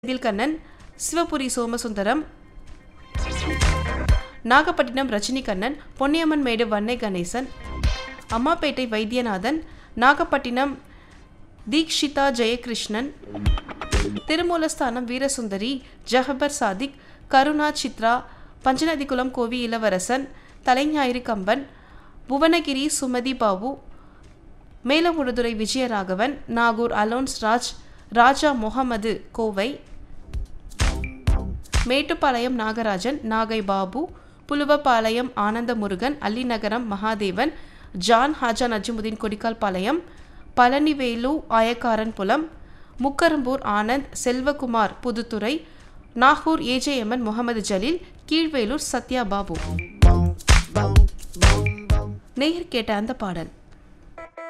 செந்தில்கண்ணன் சிவபுரி சோமசுந்தரம் நாகப்பட்டினம் ரஜினிகண்ணன் பொன்னியம்மன் மேடு வன்னை Ganesan Ammapettai Vaidyanathan Nagapattinam Deekshitha Jayakrishnan திருமூலஸ்தானம் Veerasundari ஜஹபர் Sadiq Karuna Chitra Panchanathikulam Kovi Ilavarasan Thalainayiru Kamban Bhuvanagiri Sumathi Babu Melamuduthurai Vijayaraghavan Nagore Alons Raj Raja Mohammed Kovai Mettupalayam Nagarajan Nagai Babu Puluvapalayam Anandamurugan Allinagaram Mahadevan John Haja Najimudeen Kodikkal Palayam Palanivelu Ayakkaran Pulam Mukkarambur Anand Selvakumar Puduthurai Nagore AJMN Mohammed Jaleel Keelvelur Sathya Babu நேயர் கேட்ட அந்த பாடல்